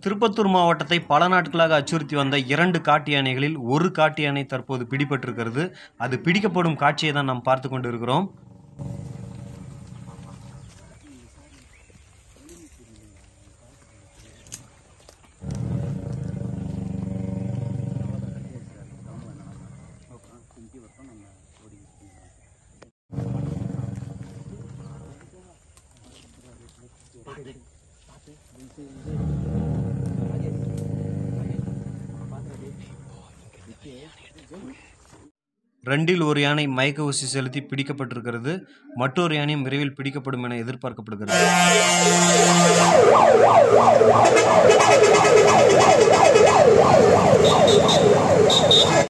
திருப்பத்தூர் மாவட்டத்தை பல நாட்களாக அச்சுறுத்தி வந்த இரண்டு காட்டு யானைகளில் ஒரு காட்டு யானை தற்போது பிடிபட்டிருக்கிறது அது பிடிக்கப்படும் காட்சியை தான் நாம் பார்த்து கொண்டு இருக்கிறோம் ரெண்டில் ஒரு யானை மயக்க ஊசி செலுத்தி பிடிக்கப்பட்டிருக்கிறது மற்றொரு யானையும் விரைவில் பிடிக்கப்படும் என எதிர்பார்க்கப்படுகிறது